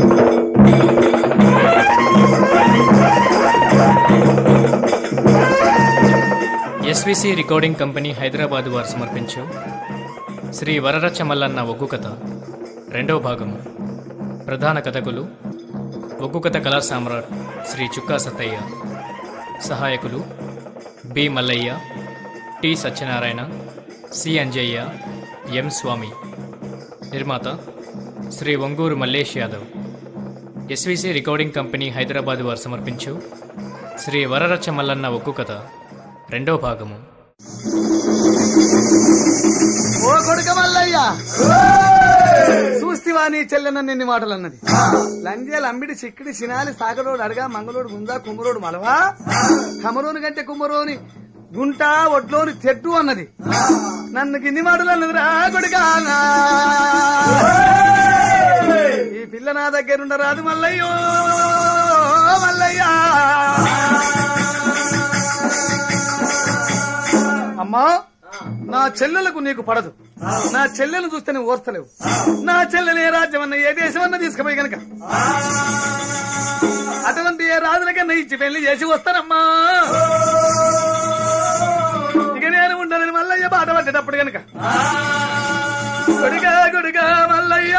SVC recording company Hyderabad వారు సమర్పించు శ్రీ వరరచ మల్లన్న ఒగ్గు కథ రెండవ భాగము ప్రధాన కథకులు ఒగ్గు కథ కళా సామ్రాట్ శ్రీ చుక్కా సత్తయ్య సహాయకులు B Mallaiah T Satyanarayana C Anjaiah M Swamy నిర్మాత Shri Onguru Mallesh Yadav SVC recording company Hyderabad వారు సమర్పించు శ్రీ వరరచ మల్లన్న ఒగ్గు కథ రెండవ భాగము ఓ కొడుక మల్లయ్య చూస్తివా నీ చెల్లెన నిన్ని మాటలు అన్నది లంజేలు అంబిడి చిక్కిడి సినాలి సాగరోడు అడగా మంగళోడు గుంజా కుమ్మరోడు మలవా కమరోని కంటే కుమ్మరోని గుంట ఒడ్లోని తెట్టు అన్నది నన్ను కింది మాటలు అన్నది రా కొడుకా ఈ పిల్ల నా దగ్గరుండ రాదు మల్లయ్యో మల్లయ్య అమ్మా నా చెల్లెలకు నీకు పడదు నా చెల్లెలు చూస్తే నువ్వు ఓర్చలేవు నా చెల్లెలు ఏ రాజ్యం అన్న ఏ దేశం అన్న తీసుకుపోయి గనక అటువంటి ఏ రాజులకన్నా ఇచ్చి పెళ్లి చేసి వస్తానమ్మా ఇక నేను ఉండనని మల్లయ్య బాట పట్టేటప్పుడు గనక కొడుగా కొడుగా మల్లయ్య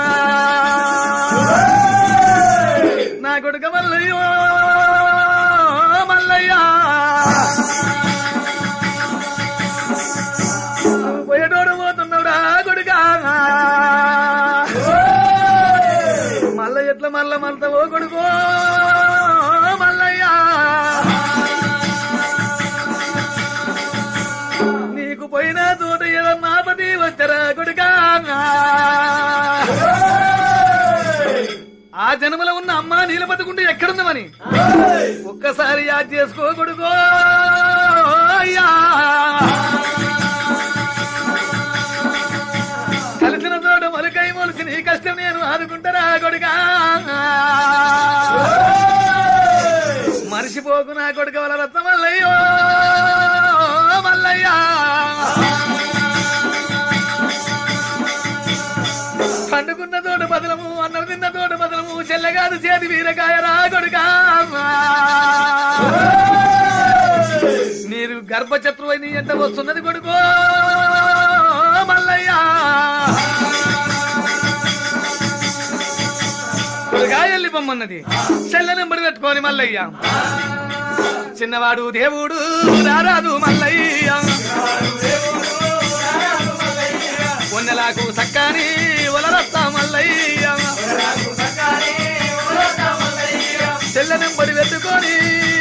నా కొడుక మల్లయ్య మల్లయ్య పోయేటోడు పోతున్నావుడా కొడుకా మల్ల ఎట్లా మల్ల మల్తావో కొడుకో మల్లయ్యా నీకు పోయిన చోట ఏదన్నా పది వచ్చరా కొడుకా ఆ జన్మలో ఉన్న అమ్మ నీళ్ళ బతుకుంటే ఎక్కడుందమని ఒక్కసారి యాద్ చేసుకో కొడుకో అయ్యా కలిసిన తోట మొలకై మొలిసి నీ కష్టం నేను ఆదుకుంటారా కొడుకా మరిసిపోకు నా కొడుక వల్ల రత్న మల్లయ్యో మల్లయ్యా పండుకున్న తోట బదలము అన్నం తిన్న తోట బదలము చెల్లగాదు చేతి వీరకాయ రా కొడుకా మీరు గర్భచత్రువై నీ ఎంత వస్తున్నది కొడుకో మల్లయ్యా కొడుకా ఎల్లి పొమ్మన్నది చెల్లెనెంబడి పెట్టుకోని మల్లయ్య చిన్నవాడు దేవుడు రారాదు మల్లయ్య కొన్నెలాకు సక్కాని ఒలరత్తా మల్లయ్య చెల్లెనెంబడి పెట్టుకొని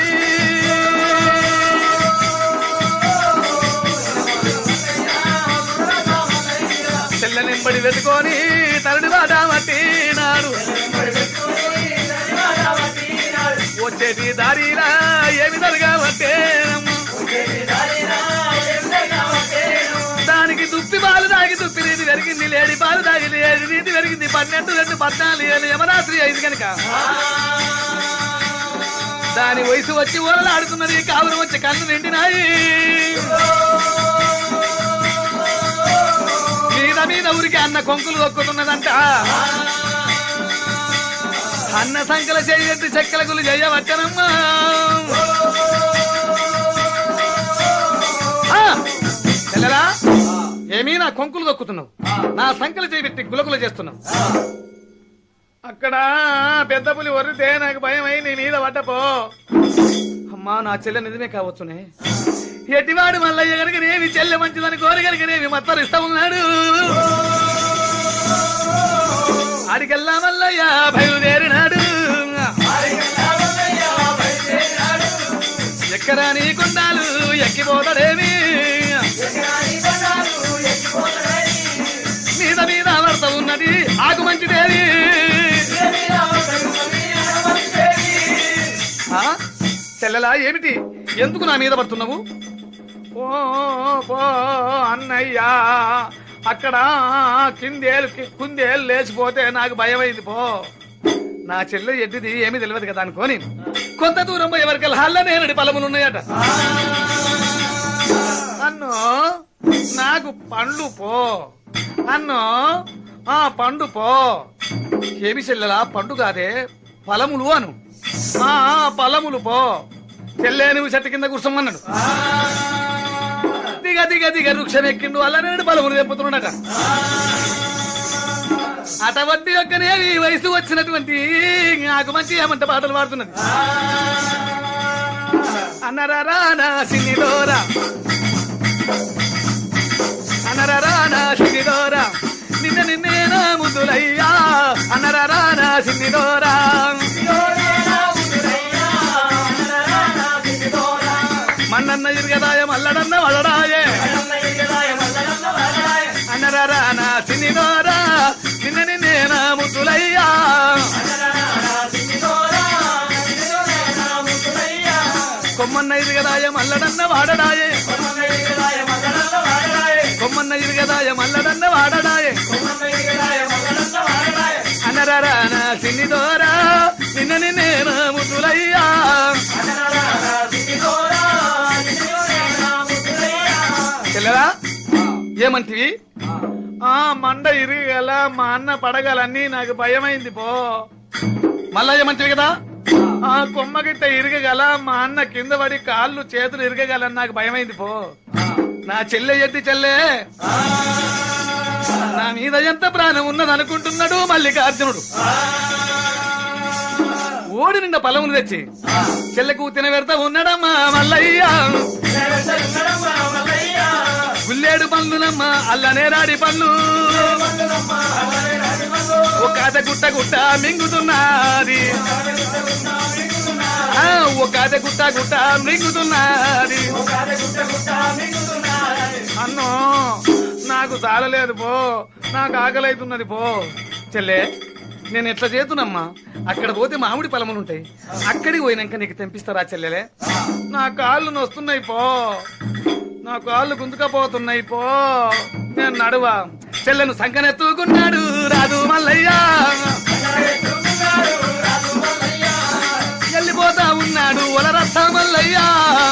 చెల్లెనెంబడి పెట్టుకొని తరుడు బాట మట్టినాడు వచ్చేటి దారిలా ఏమి జరగబట్టే దానికి దుప్పి పాలు తాగి దుప్పి నీతి పెరిగింది లేడి పాలు తాగి లేడి నీతి పెరిగింది పన్నెండు రెండు పద్నాలుగు ఏళ్ళు యమరాత్రి అయింది కనుక దాని వయసు వచ్చి ఊరలాడుతున్నది కావురం వచ్చి కన్ను నిండినాయి మీద మీద ఊరికి అన్న కొంకులు దొక్కుతున్నదంట అన్న సంకల చేయట్టి చెక్కల గులు చేయవచ్చనమ్మా ఆ, చెల్లెలా ఏమీ నా కొంకులు దొక్కుతున్నావు నా సంకల చేయబెట్టి గులగుల చేస్తున్నావు అక్కడ పెద్ద పులి ఒర్రితే నాకు భయం అయి నీ మీద పడ్డపో అమ్మా నా చెల్లె నిజమే కావచ్చునే ఎట్టివాడు మల్లయ్య గనుక నేమి చెల్లె మంచిదని కోరి గనుక నేమి మత్తరిస్తా ఉన్నాడు ఆడికెల్లా మల్లయ్య బయలుదేరినాడు ఎక్కరా నీ కొండాలు ఎక్కిపోతాడేమి మీద మీద వర్త ఉన్నది ఆకు మంచిదేవి ఆ? చెల్లెలా ఏమిటి ఎందుకు నా మీద పడుతున్నావు ఓ పో అన్నయ్యా అక్కడ కిందేలు కుందేలు లేచిపోతే నాకు భయమైంది పో నా చెల్లె ఎడ్డిది ఏమీ తెలియదు కదా అనుకోని కొంత దూరం పోయే వరకు హల్ల నేనడి పొలములు ఉన్నాయట అన్నో నాకు పండ్లు పో అన్నో ఆ పండు పో ఏమి చెల్లెలా పండు కాదే ఫలములు అను ఆ ఫలములు పో చెల్లె నువ్వు చెట్టు కింద కూర్చోమన్నాడు దిగ దిగ దిగ వృక్షం ఎక్కిండు అల్లనేడు బలములు తెప్పుతున్నాడట అటువంటి యొక్కనే ఈ వయసు వచ్చినటువంటి నాకు మంచి ఏమంట పాటలు పాడుతున్నది అన్నరారా నా సినిలోరా అన్నరారా నా సినిలోరా నిన్న నిన్నే నా ముద్దులయ్యా అన్నరారా నా సినిలోరా మన్నన్న ఇరుగదాయ మల్లడన్న వలడాయే అన్నరారా నా సినిలోరా నిన్న నిన్నే నా ముద్దులయ్యా కొమ్మన్న ఇరుగదాయ మల్లడన్న వాడడాయే కొమ్మన్న ఇరుగదాయ మల్లడన్న వాడడాయే అనరారా నా సిన్ని దోరా నిన్న నిన్నే నా ముద్దులయ్యా చెల్లెరా ఏమంటివి ఆ మండ ఇరగల మా అన్న పడగలన్నీ నాకు భయమైంది పో మళ్ళా ఏమంటివి కదా ఆ కొమ్మ గిట్ట ఇరగగల మా అన్న కింద పడి కాళ్ళు చేతులు ఇరగగలని నాకు భయమైంది పో నా చెల్లె ఎత్తి చెల్లె నా మీద ఎంత ప్రాణం ఉన్నది అనుకుంటున్నాడు మల్లికార్జునుడు ఓడి నిండా పొలములు తెచ్చి చెల్లెకు తినబెడతా ఉన్నాడమ్మా మల్లయ్య గుల్లేడు పండ్లునమ్మ అల్లనేరాడి పండ్లు ఒక అద గుట్ట గుట్ట మింగుతున్నది ఆ, ఒక అద గుట్ట గుట్ట మింగుతున్నది అన్నో నాకు చాలలేదు పో నాకు ఆకలి అవుతున్నది పో చెల్లె నేను ఎట్లా చేతునమ్మా అక్కడ పోతే మామిడి పొలములు ఉంటాయి అక్కడికి పోయినాక నీకు తెంపిస్తారా చెల్లెలే నా కాళ్ళు నొస్తున్నాయి పో నా కాళ్ళు గుంజుకపోతున్నాయి పో నేను నడువా చెల్లెను సంకనెత్తుకున్నాడు రాదు మల్లయ్యా వెళ్ళిపోతా ఉన్నాడు ఒలరత్త మల్లయ్యా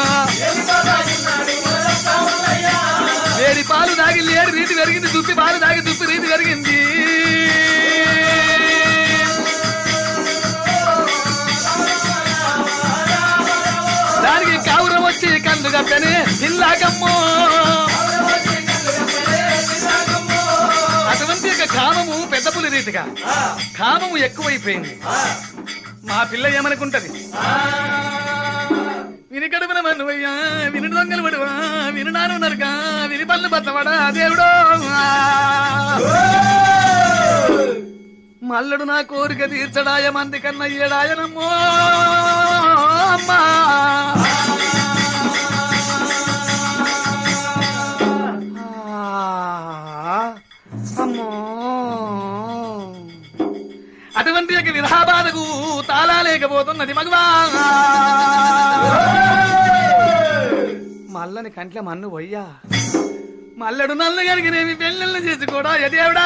ఏడి పాలు తాగి లేడి రీతి పెరిగింది దుప్పి పాలు తాగి దుప్పి రీతి పెరిగింది దానికి కౌరం వచ్చి కళ్ళు కప్పని ఇల్లాకమ్మో అటువంటి యొక్క కామము పెద్ద పులి రీతిగా కామము ఎక్కువైపోయింది మా పిల్ల ఏమనుకుంటది విని కడుపున మన్నువయ్యా విని దొంగలు పడువా విని నాను నరక విని పళ్ళు బతవడా దేవుడో మల్లడు నా కోరిక తీర్చడాయ మంది కన్న ఏడాయనమ్మో అమ్మా ఆ, అమ్మో అటువంటి యొక్క విరహాబాధకు తాళాలేకపోతున్నది మగవా మల్లని కంట్ల మన్ను పోయ్యా మల్లడు నల్ల కలిగినేమి పెళ్ళిళ్ళు చేసుకోడా ఎదేవిడా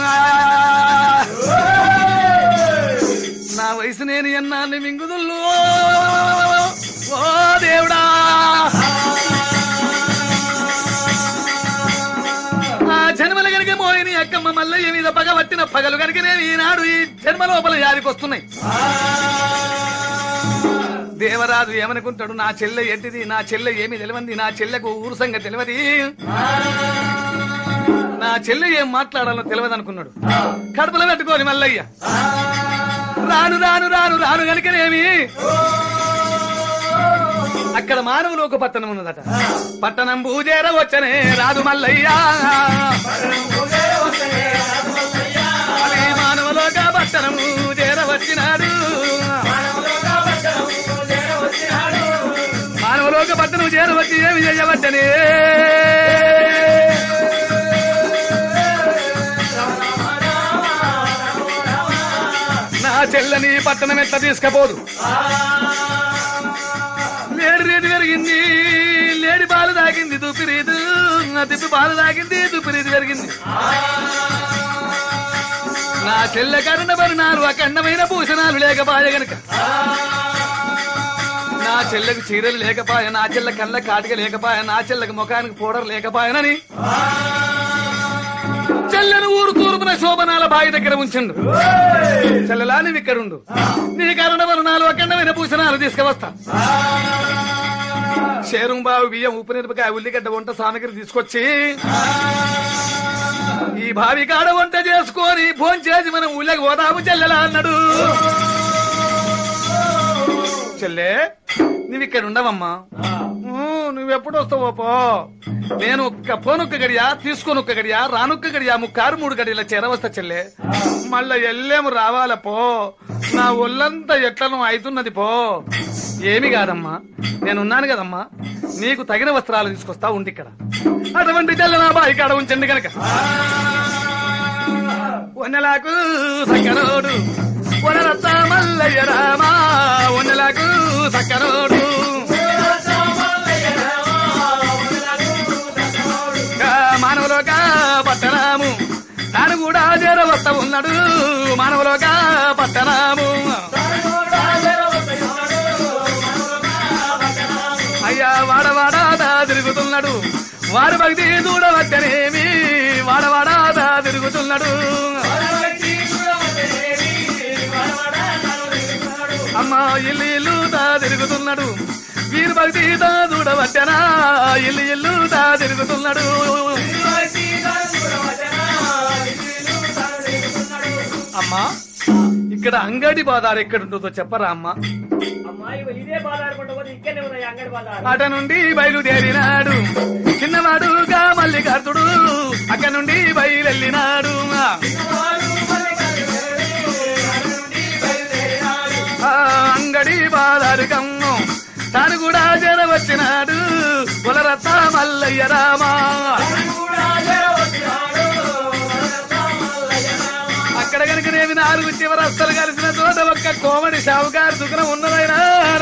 నా వయసు నేను ఎన్నాళ్ళు మింగుదుల్లో ఓ దేవుడా ఆ జన్మల కనుక మోయని అక్కమ్మ మల్లయ్య మీద పగ పట్టిన పగలు కనుక నేను ఈనాడు ఈ జన్మ లోపల యాదికొస్తున్నాయి దేవరాజు ఏమనుకుంటాడు నా చెల్లె ఏంటిది నా చెల్లె ఏమి తెలియంది నా చెల్లెకు ఊరు సంగతి తెలియదు నా చెల్లె ఏం మాట్లాడాలో తెలియదు అనుకున్నాడు కడుపులో పెట్టుకోని మల్లయ్య రాను రాను రాను రాను కనుకనేమి అక్కడ మానవులు ఒక పట్టణం ఉన్నదట పట్టణం పూజేర వచ్చనే రాదు మల్లయ్యా అది మానవులోక పట్టణము చేర వచ్చినాడు మానవులోక పట్టణం చేర వచ్చి ఏమి చేయవచ్చనే నా చెల్లని పట్టణం ఎట్లా తీసుకపోదు లేడి రేటు పెరిగింది లేడి పాలు తాగింది దుప్పిరీదు తిప్పి పాలు తాగింది దుప్పిరీదు పెరిగింది నా చెల్లె కరుణ పరిణాలు అఖండమైన భూషణాలు లేకపాయ గనక నా చెల్లెకు చీరలు లేకపాయ నా చెల్లె కళ్ళ కాటిక లేకపాయ నా చెల్లెకు ముఖానికి పౌడర్ లేకపాయనని చెల్లెను ఊరు తూర్పున శోభనాల బావి దగ్గర ఉంచండు చెల్లెలా నువ్వు ఇక్కడుండు నీ కరణ వరణాలు అఖండమైన భూషణాలు తీసుకువస్తా షేరుంబావు బియ్యం ఉప్పు మిరపకాయ ఉల్లిగడ్డ వంట సామగ్రి తీసుకొచ్చి ఈ భావి కాడ వంట చేసుకొని ఫోన్ చేసి మనం ఊళ్ళకి పోదాము చెల్లెలా అన్నాడు చెల్లె నువ్వు ఇక్కడ ఉండవమ్మా ఊ, నువ్వెప్పుడు వస్తావో పో నేను ఒక్క ఫోన్ ఒక్క గడియా తీసుకొని ఒక్క గడియా రానొక్క గడియా ముక్కారు మూడు గడియల చేరవస్తా చెల్లె మళ్ళా ఎల్లేము రావాల పో నా ఒళ్ళంతా ఎట్లను అవుతున్నది పో ఏమి కాదమ్మా నేనున్నాను కదమ్మా నీకు తగిన వస్త్రాలు తీసుకొస్తా ఉండి ఇక్కడ అటువంటి చెల్లె నా బాయి కాడ ఉంచండి కనుక వనలకు సక్కరోడు వనరత్త మల్లయ్య రామా వనలకు సక్కరోడు మానవులోక పట్టణము తాను కూడా చేరవస్త ఉన్నాడు మానవులోక పట్టణము అయ్యా వాడవాడా తిరుగుతున్నాడు వాడు భక్తి చూడవచ్చనేమి వాడవాడా తిరుగుతున్నాడు అమ్మా ఇల్లు ఇల్లు దా తిరుగుతున్నాడు వీరు భక్తి దా చూడవచ్చనా ఇల్లు ఇల్లు దా తిరుగుతున్నాడు అమ్మా ఇక్కడ అంగడి బాదారు ఎక్కడ ఉంటుందో చెప్పరా అమ్మా అమ్మాయి ఇదే బాధారపడ్డ పోతే ఇక్కడనే ఉన్నాయి అంగడి బాధారు అట నుండి బయలుదేరినాడు చిన్నవాడుగా మల్లికార్తుడు అక్కడ నుండి బయలునాడు అంగడి బాదారు కమ్ము తాను కూడా చేరవచ్చినాడు కులరత్న మల్లయ్య రామా అక్కడ కనుకనేమి నాలుగు చివరస్తలు కలిసిన చోట ఒక్క కోమడి షావుకారు దుకాణం ఉన్నదైనా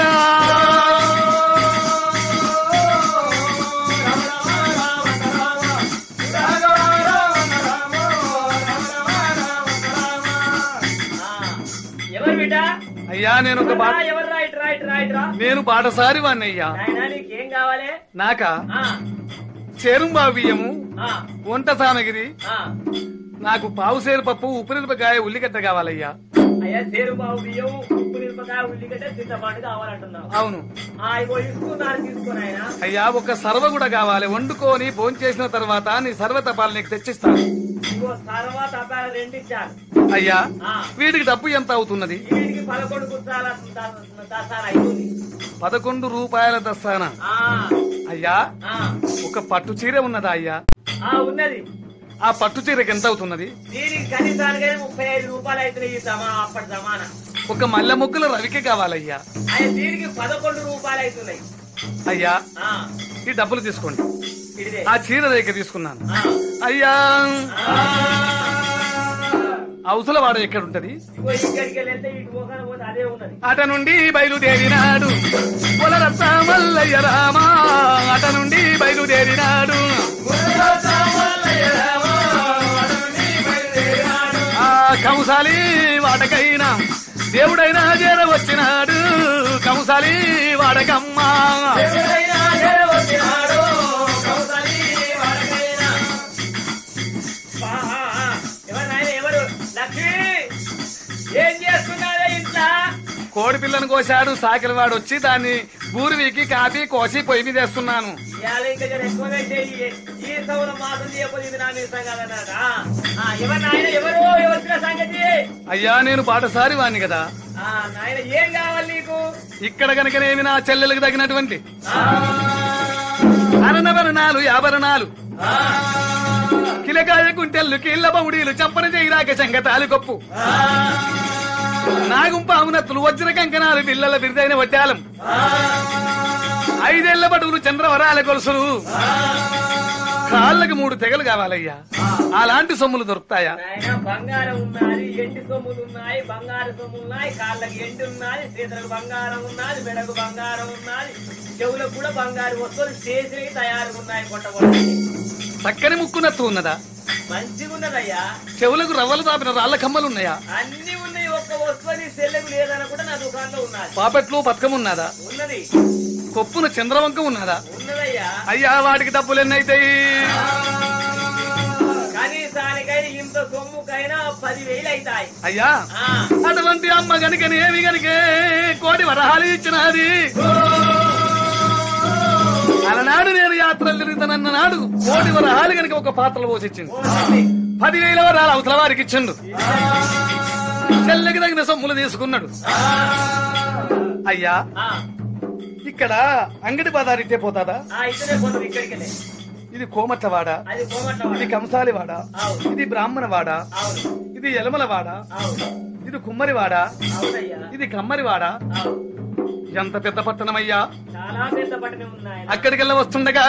ఎవరు బిడ్డ అయ్యా నేను ఒక పాట ఎవరు రైట్ రైట్ రైట్ రా నేను పాటసారి వాణ్ణి అయ్యా నాయనా నీకేం కావాలి నాక ఆ చేరుంబా బియ్యము ఆ వంట సామగిరి ఆ నాకు పావుసేరు పప్పు ఉప్పునిరపకాయ ఉల్లిగడ్డ కావాలయ్యా అయ్యా సేరు బాబు బియ్యం ఉప్పు మిరపకాయ ఉల్లిగడ్డ చింతపండు కావాలంటున్నావు అవును ఆ ఇగో ఇస్తున్నారు తీసుకుని ఆయన అయ్యా ఒక సర్వ కూడా కావాలి వండుకొని భోంచేసిన తర్వాత నీ సర్వ తపాలు నీకు తెచ్చిస్తాను ఇగో తర్వాత అబ్బాయి రెండు ఇచ్చారు అయ్యా ఆ వీటికి డబ్బు ఎంత అవుతున్నది వీటికి పదకొండు కుర్తాల దసాలు అవుతుంది పదకొండు రూపాయల దస్తాన ఆ అయ్యా ఆ ఒక పట్టు చీర ఉన్నదా అయ్యా ఆ ఉన్నది ఆ పట్టు చీరకి ఎంత అవుతున్నది దీనికి కనీసానికి ముప్పై ఐదు రూపాయలు అవుతున్నాయి ఈ సమా అప్పటి సమానం ఒక మల్లె మొగ్గుల రవికి కావాలయ్యా ఆయన దీనికి పదకొండు రూపాయలు అవుతున్నాయి అయ్యా ఆ ఈ డబ్బులు తీసుకోండి ఇదే ఆ చీర రేఖ తీసుకున్నాను ఆ. అయ్యా ఆ. అవసల వాడ ఎక్కడ ఉంటది ఇగో ఇక్కడికి వెళ్తే ఇటు పోకన పోతే అదే ఉన్నది అట నుండి బయలుదేరినాడు పొలరత్త మల్లయ్య రామా అట నుండి బయలుదేరినాడు ఆ కంసాలి వాడకైనా దేవుడైనా చేరవచ్చినాడు కంసాలి వాడకమ్మా ఆహా, ఆ. ఎవరు నాయన ఎవరు లక్ష్మి ఏం చేస్తున్నారే ఇంట్లో కోడి పిల్లను కోశాడు సాకిల వాడు వచ్చి దాన్ని బూరివికి కాపీ కోసి పొయ్యి మీద వేస్తున్నాను ఇవాళ ఇంకా జర ఎక్కువ పెట్టే ఈ- ఈ సౌరం మాసం చేయకపోతే ఇది నా మీసం కాదన్నాడు ఆ, ఆ, ఎవరు నాయన ఎవరు ఎవరిన సంగతి అయ్యా నేను పాటసారి వాణ్ణి కదా ఆ నాయన ఏం కావాలి నీకు ఇక్కడ కనుకనేమి నా చెల్లెలకు తగినటువంటి ఆ, అరణభరణాలు యాభరణాలు ఆ, కిలకాయ కుంటెల్లు కీళ్ళ బౌడీలు చంపన చేయరాక చెంగతాలు కొప్పు ఆ, నాగుంపామునత్తులు వజ్ర కంకణాలు పిల్లల బిరుదైన వడ్డాలం ఆ, ఐదేళ్ల బడుగులు చంద్రవరాల గొలుసులు కాళ్ళకి మూడు తెగలు కావాలయ్యా అలాంటి సొమ్ములు దొరుకుతాయా నాయన బంగారం ఉన్నది ఎండి సొమ్ములు ఉన్నాయి బంగారు సొమ్ములు ఉన్నాయి కాళ్ళకి ఎండి ఉన్నది చేతులకు బంగారం ఉన్నది మెడకు బంగారం ఉన్నది చెవులకు కూడా బంగారు వస్తువులు చేసినవి తయారుగా ఉన్నాయి కొట్టబడి చక్కని ముక్కునత్తు ఉన్నదా మంచిగా ఉన్నదయ్యా చెవులకు రవ్వలు తాపిన రాళ్ల కమ్మలు ఉన్నాయా అన్ని ఉన్నాయి ఒక్క వస్తువు నీ సెల్లెకు లేదని కూడా నా దుకాణంలో ఉన్నది పాపెట్లో బతుకం ఉన్నదా ఉన్నది కొప్పున చంద్రవంక ఉన్నదా ఉన్నదయ్యా అయ్యా వాటికి డబ్బులు ఎన్నైతాయి కనీసానికై ఇంత సొమ్ముకైనా పదివేలు అవుతాయి అయ్యా ఆ, అటువంటి అమ్మ గనుక ఏమి గనుకే కోటి వరహాలు ఇచ్చినది అలనాడు నేను యాత్రలు తిరుగుతానన్న నాడు కోటి వరహాలు గనుక ఒక పాత్రలో పోసిచ్చింది పోతుంది. పదివేల వరాలు అవతల వారికి ఇచ్చిండు చెల్లెకి తగిన సొమ్ములు తీసుకున్నాడు అయ్యా ఆ, ఇక్కడ అంగడి బజారిట్టే పోతాదా ఆ, ఇతనే పోతుంది ఇక్కడికి వెళ్ళి. ఇది కోమట్లవాడ అది కోమట్ల ఇది కంసాలివాడ అవును ఇది బ్రాహ్మణవాడ అవును ఇది ఎలమలవాడ అవును ఇది కుమ్మరివాడ అవునయ్యా ఇది కమ్మరివాడ అవును ఎంత పెద్ద పట్టణమయ్యా చాలా పెద్ద పట్టణం ఉన్నాయి అక్కడికెళ్ళ వస్తుండగా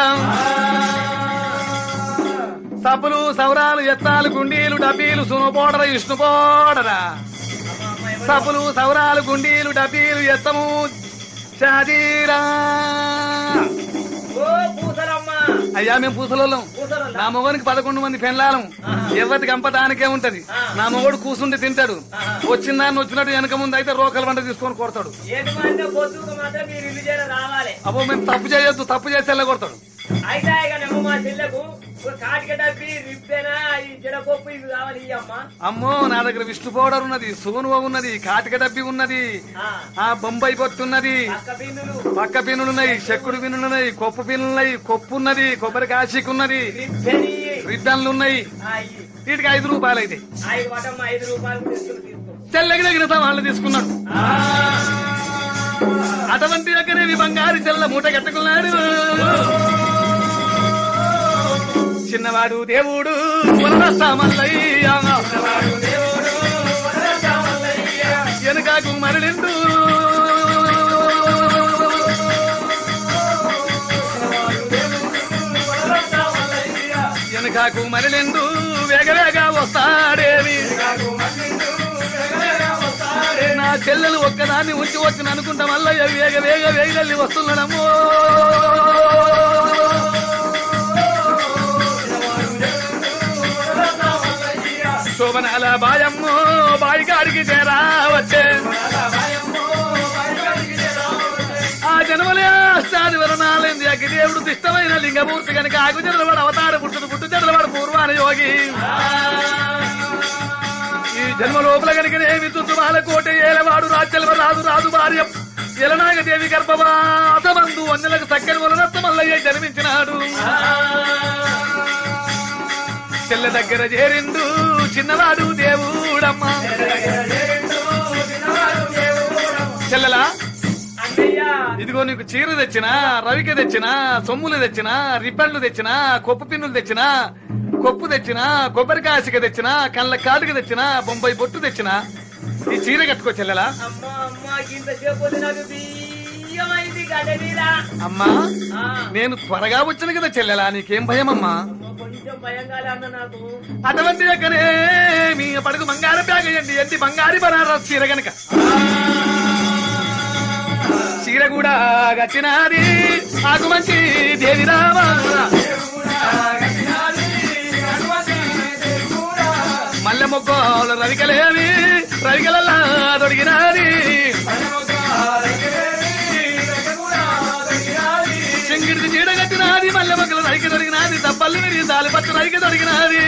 సబ్బులు సౌరాలు ఎత్తాలు గుండీలు డబ్బీలు సునుపోడర ఇష్ణు పోడరా సబ్బులు సౌరాలు గుండీలు డబ్బీలు ఎత్తము షాదీరా ఓ పూసలమ్మ అయ్యా మేము పూసలోళ్ళం పూసలు నా మొగనికి పదకొండు మంది పెళ్ళాలం ఎవరికి గంపటానికే ఉంటది నా మొగడు కూసుండి తింటాడు వచ్చిన దాన్ని వచ్చినట్టు వెనక ముందు అయితే రోకల వంట తీసుకొని కొడతాడు ఏంటి అంటే పొద్దుకు మాత్రం మీరు ఇల్లు చేర రావాలి అబ్బో మేము తప్పు చేయొద్దు తప్పు చేస్తే వెళ్ళ కొడతాడు అయితే ఇక నెమ్మ మా చెల్లెకు ఒక కాటిక డబ్బి రిప్పేనా ఈ జడపప్పు ఇవి కావాలి ఈ అమ్మ అమ్మో నా దగ్గర విష్ణు పౌడర్ ఉన్నది సోనువ ఉన్నది కాటిక డబ్బి ఉన్నది ఆ, ఆ బొంబాయి పొత్తున్నది పక్క బిందులు పక్క పిన్నులున్నాయి చెక్కుడు పిన్నులున్నాయి కొప్పు పిన్నులున్నాయి కొప్పు ఉన్నది కొబ్బరి కాశీకి ఉన్నది రిప్పని రిబ్బన్లు ఉన్నాయి వీటికి ఐదు రూపాయలు అయితే ఐదు పటమ్మ ఐదు రూపాయలు తీసుకుని తీసుకో తెల్లకి దగ్గర వాళ్ళు తీసుకున్నాడు అటువంటి దగ్గరేవి బంగారు చెల్ల మూట కట్టుకున్నాడు చిన్నవాడు దేవుడు వరదస్తామల్లయ్య వెనుకకు మరలిండు వెనుకకు మరలిండు వేగ వేగ వస్తాడేవి నా చెల్లెలు ఒక్కదాన్ని ఉంచి వచ్చి అనుకుంటా మల్లయ్య వేగ వేగ వేగల్లి వస్తున్నాడమ్మో శోభనాల బాయమ్మో బాయి కాడికి చేరా వచ్చే ఆ జన్మలే అష్టాది వరణాలైంది అగ్గి దేవుడు దిష్టమైన లింగమూర్తి కనుక ఆగు జడలవాడు అవతార పుట్టుడు పుట్టు జడలవాడు పూర్వాన యోగి ఈ జన్మ లోపల కనుక ఏమి తుతుమాల కోట ఏలవాడు రాజ్యల రాదు రాదు భార్య ఎలనాగ దేవి గర్భవాసమందు వన్నెలకు చక్కని వలనత్త మల్లయ్య జన్మించినాడు చెల్ల దగ్గర చేరిండు చిన్నవాడు దేవుడమ్మ చెల్లెలా అన్నయ్య ఇదిగో నీకు చీర తెచ్చినా రవిక తెచ్చినా సొమ్ములు తెచ్చినా రిబ్బన్లు తెచ్చినా కొప్పు పిన్నులు తెచ్చినా కొప్పు తెచ్చినా కొబ్బరికాసిక తెచ్చినా కళ్ళ కాటుక తెచ్చినా బొంబాయి బొట్టు తెచ్చినా ఈ చీర కట్టుకో చెల్లెలా అమ్మ అమ్మ ఇంతసేపు వద్దు నాకు బియ్యమైంది గడ్డ మీద అమ్మా ఆ, నేను త్వరగా వచ్చిన కదా చెల్లెలా నీకేం భయం అమ్మా అమ్మ, కొంచెం భయంగానే అన్న నాకు అటువంటి దగ్గరే మీ పడుగు బంగారం బ్యాగ్ అయ్యండి ఎన్ని బంగారి బనారస్ చీర గనక చీర కూడా గచ్చినాది ఆకు మంచి దేవి రామా మల్లె మొక్కలు రవికలేవి రవికలల్లా దొడిగినాది చెంగిడిది చీడ కట్టినాది మల్లె మొక్కలు రైకి దొరికినాది తప్పల్లి విరిగి దాలి పట్టు రైకి దొరికినాది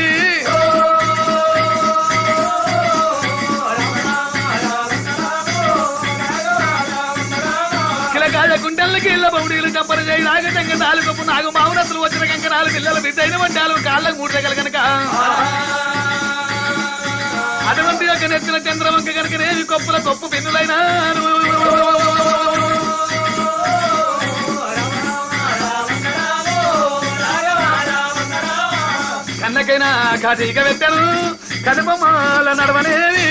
కిలకాయ గుండెలకి ఇళ్ళ బౌడీలు చప్పరి చేయి నాగటంగ నాలుగు నాగు మామరత్తులు వచ్చిన కంకణాలు పిల్లల బిడ్డైన వంటాలు కాళ్ళకు మూడు దగ్గర కనుక అటువంటి యొక్క నెత్తిన చంద్రవంక కనుక నేవి కొప్పుల కొప్పు పెన్నులైనారు కన్నకైనా కాటిక పెట్టను కనుపమాల నడవనేవి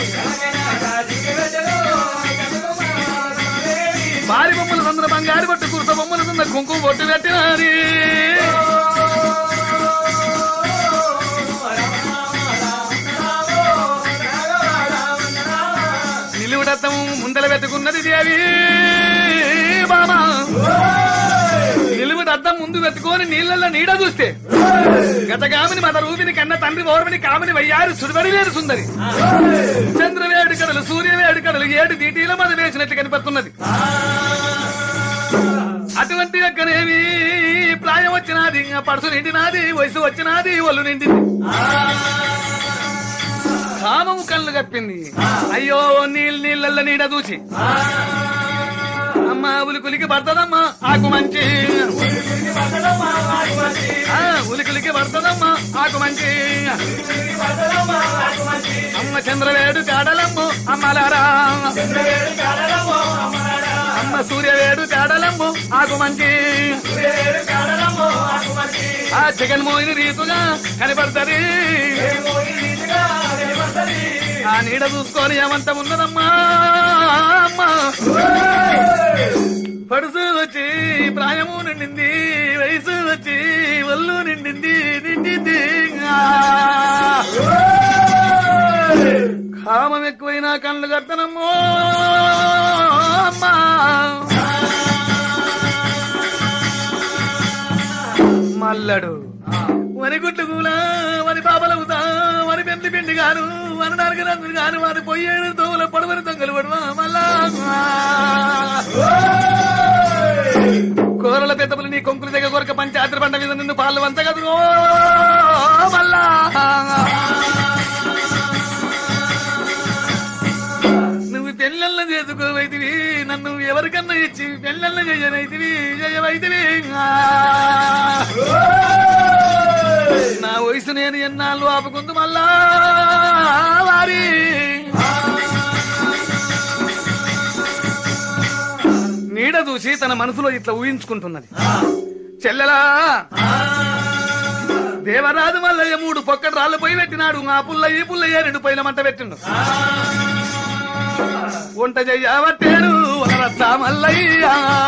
భారీ బొమ్మల సందర బంగారు బొట్టు కుర్త బొమ్మల సంద కుంకుమ బొట్టు పెట్టినారి నిలువుడత్తము ముందల పెట్టుకున్నది దేవి బామా నిలువుడద్దం ముందు పెట్టుకొని నీళ్ళల్లో నీడ చూస్తే గత కామిని మత రూపిని కన్న తండ్రి ఓర్మని కామిని వయ్యారు సుడిబడి లేరు సుందరి చంద్రవేడు కడలు సూర్యవేడు కడలు ఏడు దీటీల మీద వేసినట్లు కనిపిస్తున్నది అటువంటి యొక్కనేమి ప్రాయం వచ్చినది ఇంకా పడుసు నిండినాది వయసు వచ్చినది ఒళ్ళు నిండింది కామము కళ్ళు కప్పింది అయ్యో నీళ్ళు నీళ్ళల్ల నీడ దూచి అమ్మ ఉలికులికి పడుతుందమ్మా ఆకు మంచి ఆ, ఉలికులికి పడుతుందమ్మా ఆకు మంచి అమ్మ చంద్రవేడు కాడలమ్ము అమ్మలారా అమ్మ సూర్యవేడు కాడలమ్ము ఆకు మంచి ఆ జగన్మోహిని రీతుగా కనపడతది ఆ నీడ చూసుకొని ఏమంత ఉన్నదమ్మా అమ్మా పడుసు వచ్చి ప్రాయము నిండింది వయసు వచ్చి ఒళ్ళు నిండింది నిండింది ఆ. కామం ఎక్కువైనా కళ్ళు కట్టనమ్మో అమ్మా మల్లడు వరి గుడ్లు కూలా వరి పాపలవుతా వరి పెండ్లి పిండి గాను వరి నరక నందులు గాను వారి పొయ్యేడు తోవుల పొడవని దొంగలు పడవా మళ్ళా కూరల పెద్దపులు నీ కొంకుల దగ్గర కొరక పంచాయతీ పంట మీద నిన్ను పాలు వంత కదుగో మళ్ళా నువ్వు పెళ్ళల్ల చేసుకోవైతివి నన్ను ఎవరికన్నా ఇచ్చి పెళ్ళల్ల చేయనైతివి చేయవైతివి నా వయసు నేను ఎన్నాళ్ళు ఆపుకుందు మళ్ళా వారి నీడ చూసి తన మనసులో ఇట్లా ఊహించుకుంటున్నది చెల్లెలా దేవరాజు మల్లయ్య మూడు పొక్కటి రాళ్ళు పోయి పెట్టినాడు ఆ పుల్ల ఈ పుల్ల ఏ రెండు పైన మంట పెట్టిండు వంట చెయ్యవట్టేడు వరరచ్చ మల్లయ్య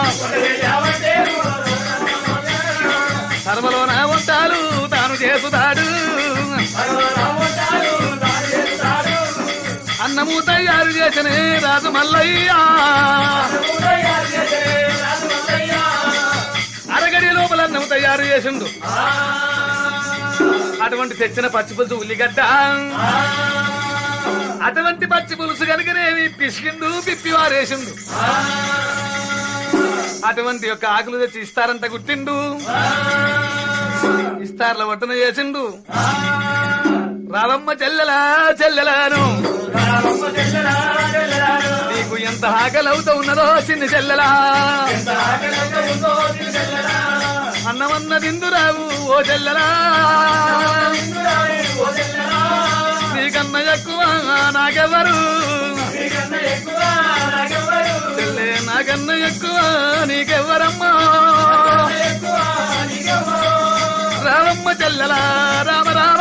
సర్వలోన వంటాలు తాను చేసుతాడు అన్నము తయారు చేసనే రాజు మల్లయ్య అరగడి లోపల అన్నం తయారు చేసిండు అటువంటి తెచ్చిన పచ్చి పులుసు ఉల్లిగడ్డ అటువంటి పచ్చి పులుసు కనుకనేమి పిసికిండు పిప్పి వారేసిండు అటువంటి యొక్క ఆకులు తెచ్చి ఇస్తారంత గుట్టిండు ఇస్తార్ల వడ్డన చేసిండు రావమ్మ చెల్లెలా చెల్లెలాను నీకు ఎంత ఆకలవుతూ ఉన్నదో చిన్న చెల్లెలా అన్నమన్న తిందురావు ఓ చెల్లెలా నీకన్న ఎక్కువ నాకెవరు చెల్లె నాకన్న ఎక్కువ నీకెవ్వరమ్మా రామమ్మ చెల్లెలా రామ రామ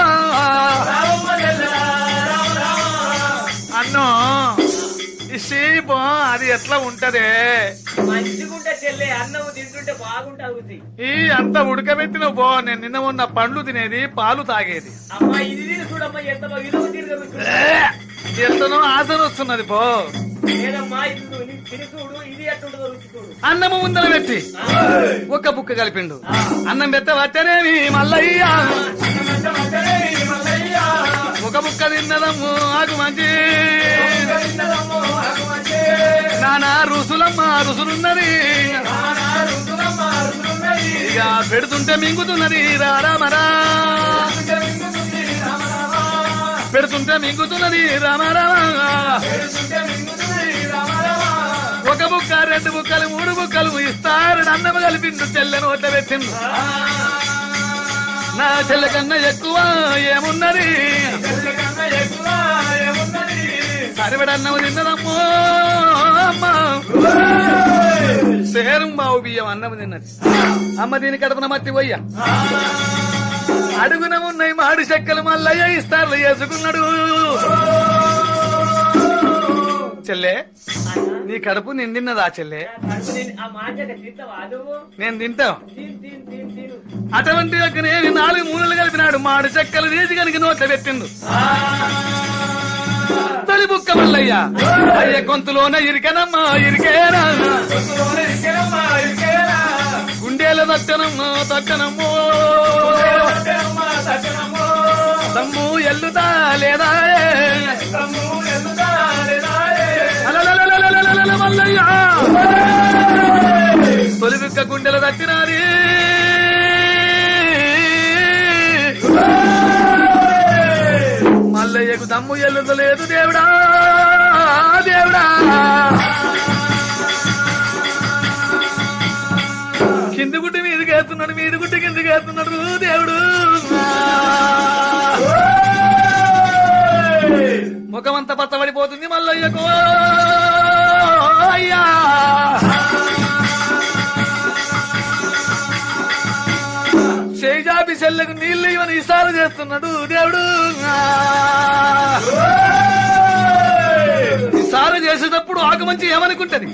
అన్నో ఈ షీపు అది ఎట్లా ఉంటదే మంచిగుంటే చెల్లె అన్నం తింటుంటే బాగుంటా రుచి ఈ అంత ఉడకబెట్టిన పో నేను నిన్న ఉన్న పండ్లు తినేది పాలు తాగేది అమ్మా ఇది తిని చూడమ్మా ఎంత బాగా ఇదో తిరిగి రుచి ఏ, ఎంతనో ఆసన వస్తున్నది పో లేదమ్మా ఇప్పుడు నీ తిని చూడు ఇది ఎట్టుంటుందో రుచి చూడు అన్నము ముందర పెట్టి ఒక్క బుక్క కలిపిండు అన్నం పెట్ట వచ్చనేమి మల్లయ్య ఒక బుక్క తిన్నదమ్ము ఆకు మంచి నానా రుసులమ్మ రుసులున్నది ఇక పెడుతుంటే మింగుతున్నది రారామరా పెడుతుంటే మింగుతున్నది రామారామా ఒక బుక్క రెండు బుక్కలు మూడు బుక్కలు ఇస్తారు అన్నము కలిపిండు చెల్లె నోట్ల పెట్టిండు నా చెల్లె కన్నా ఎక్కువ ఏమున్నది సరిపడన్నము తిన్నదమ్మో అమ్మ సేరం బావు బియ్యం అన్నము తిన్నది అమ్మ దీని కడుపున మట్టి పోయ్యా అడుగున ఉన్నాయి మాడి చెక్కలు మల్లయ్య ఇస్తార్లు వేసుకున్నాడు చెల్లె నీ కడుపు నిండిన్నదా చెల్లె కడుపు నిండి- ఆ మాటక తింటావా నువ్వు నేను తింటాం తిన్ తిన్ తిన్ తిను అటువంటి యొక్కనే నాలుగు మూలలు కలిపినాడు మాడు చెక్కలు తీసి కనుక నోట్ల పెట్టిండు తొలి బుక్క మల్లయ్య అయ్య గొంతులోన ఇరికనమ్మా ఇరికేనా గుండెల తట్టనమ్మా తట్టనమ్మో తమ్ము ఎల్లుతా లేదా అలలలలలలలల మల్లయ్య తొలి బుక్క గుండెల తట్టినాది మల్లయ్యకు దమ్ము దమ్ము ఎల్లుతలేదు దేవుడా దేవుడా కింది గుడ్డి మీదకి వేస్తున్నాడు మీది గుడ్డి కిందకి వేస్తున్నాడు దేవుడు ముఖమంతా పచ్చబడిపోతుంది మల్లయ్యకు అయ్యా చేజాపి చెల్లకు నీళ్ళు ఇవని ఇసారు చేస్తున్నాడు దేవుడు ఇసారు చేసేటప్పుడు ఆకు మంచి ఏమనుకుంటది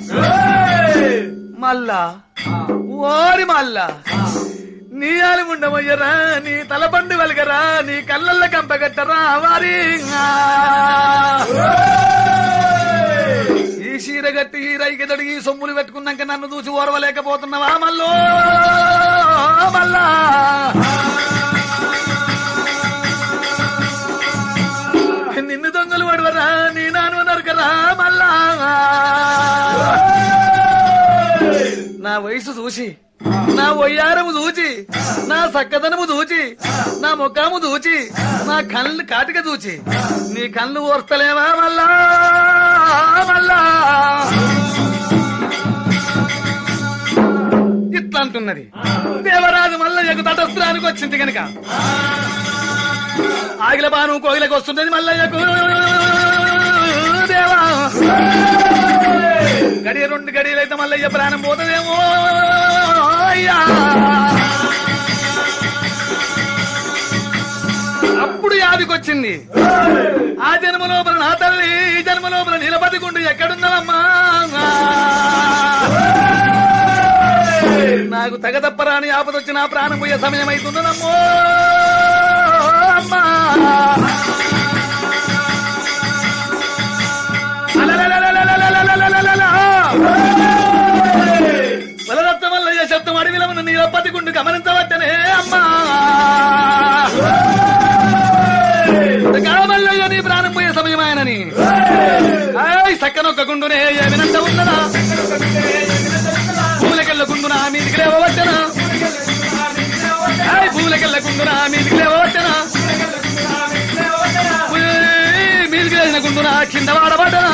మళ్ళా ఓరి మళ్ళా నీ ఆలిముండమయ్యరా నీ తలపండు వెలగరా నీ కళ్ళల్ల కంపగట్టరా వారి ఈ చీర గట్టి ఈ రైకి తడిగి సొమ్ములు పెట్టుకున్నాక నన్ను చూసి ఓర్వలేకపోతున్నావా మల్లో మల్లా నిన్ను దొంగలు పడవరా నీ నాన్న నరకరా మల్లా నా వయసు చూసి నా ఒయ్యారము చూచి నా సక్కదనము చూచి నా ముఖము చూచి నా కళ్ళు కాటిక చూచి నీ కళ్ళు ఓర్స్తలేవా మళ్ళా మళ్ళా ఇట్లా అంటున్నది దేవరాజు మల్లయ్యకు తటస్త్రానికి వచ్చింది గనక ఆగిల బాను కోగిలకు వస్తున్నది మల్లయ్యకు దేవా గడియ రెండు గడియలైతే మల్లయ్య ప్రాణం పోతుందేమో అయ్యా అప్పుడు యాదికొచ్చింది ఆ జన్మ లోపల నా తల్లి ఈ జన్మ లోపల నిలబడికుంటూ ఎక్కడున్నావమ్మా నాకు తగ తప్పరాని ఆపదొచ్చి నా ప్రాణం పోయే సమయం అవుతుందమ్మో అమ్మా బలరత్నమల్లయ్య శబ్దం అడవిలమును నీ ఒప్పతికుండు గమనించవచ్చనే అమ్మా కామల్లయ్య నీ ప్రాణం పోయే సమయం ఆయనని సక్కనొక్కకుండునే ఏమినంత ఉన్నదా పూలకెళ్ళకుండునా మీదికి లేవవచ్చనా ఏయ్, పూలకెళ్ళకుండునా మీదికి లేవవచ్చనా ఉయ్, మీదికి లేచిన గుండునా కింద వాడబడ్డనా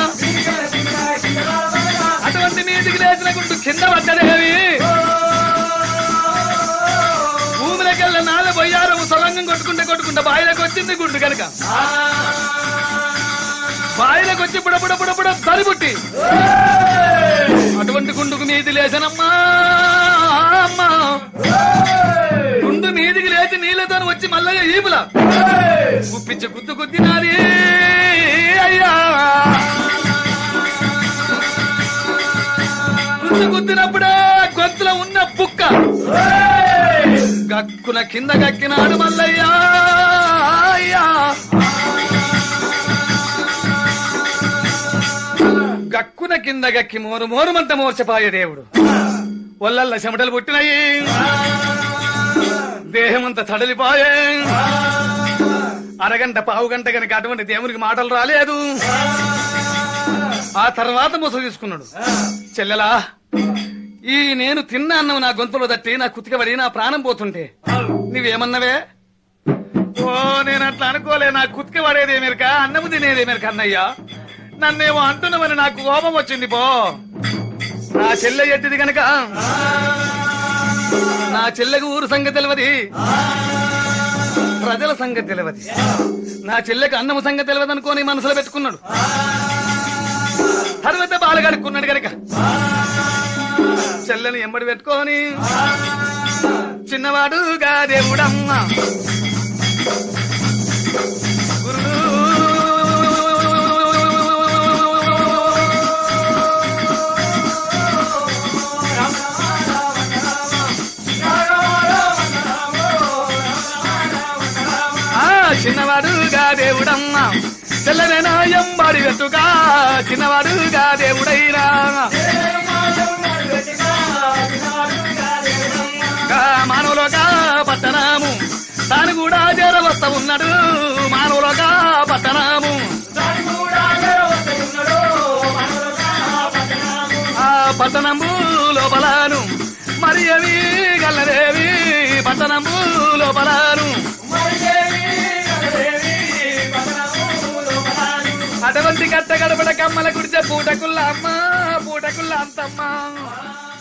అటువంటి మీదికి లేచిన గుండు కింద పడ్డదేవి భూమిలోకెళ్ళ నాలుగు బొయ్యారు సొలంగం కొట్టుకుంటే కొట్టుకుంటే బాయిలకు వచ్చింది గుండు కనుక బాయిలకు వచ్చి బుడ బుడ బుడ బుడ తరిబుట్టి అటువంటి గుండుకు మీది లేచనమ్మా అమ్మా గుండు మీదికి లేచి నీళ్ళతో వచ్చి మల్లయ్య ఈపుల గుప్పించి గుద్దు గుద్దినాది అయ్యా గుద్దు గుద్దినప్పుడే గొంతులో ఉన్న బుక్క గక్కున కింద గక్కినాడు మల్లయ్యా అయ్యా గక్కున కింద గక్కి మోరు మోరుమంత మోర్చపాయ దేవుడు ఒళ్ళల్ల చెమటలు పుట్టినాయి దేహమంతా తడలిపాయే అరగంట పావు గంట కనుక అటువంటి దేవునికి మాటలు రాలేదు ఆ తర్వాత ముస తీసుకున్నాడు చెల్లెలా ఈ నేను తిన్న అన్నం నా గొంతులో తట్టి నా కుతికబడి నా ప్రాణం పోతుంటే నీవేమన్నవే ఓ నేను అట్లా అనుకోలే నా కుతికి పడేది మెరక అన్నము తినేది మెరక అన్నయ్యా నన్నేమో అంటున్నామని నాకు కోపం వచ్చింది పో నా చెల్లె ఎట్టిది గనక నా చెల్లెకు ఊరు సంగతి తెలియదు ప్రజల సంగతి తెలియదు నా చెల్లెకు అన్నము సంగతి తెలియదు అనుకోని మనసులో పెట్టుకున్నాడు తర్వాత బాలు కడుక్కున్నాడు గనక చెల్లెని ఎంబడి పెట్టుకొని చిన్నవాడుగా దేవుడమ్మ ఆ చిన్నవాడుగా దేవుడమ్మ చెల్లెనైనా ఎంబడి వెతుగా చిన్నవాడుగా దేవుడైనా మానవులుగా పట్టణము తాను కూడా చేరవస్త ఉన్నాడు మానవులుగా పట్టణము ఆ పట్టణము లోపలను మరి అవి గల్లదేవి పట్టణము లోపలను గడపడ కమ్మల గుడిచే పూటకుల్ల అమ్మ పూటకుల్ల అంతమ్మ ఆ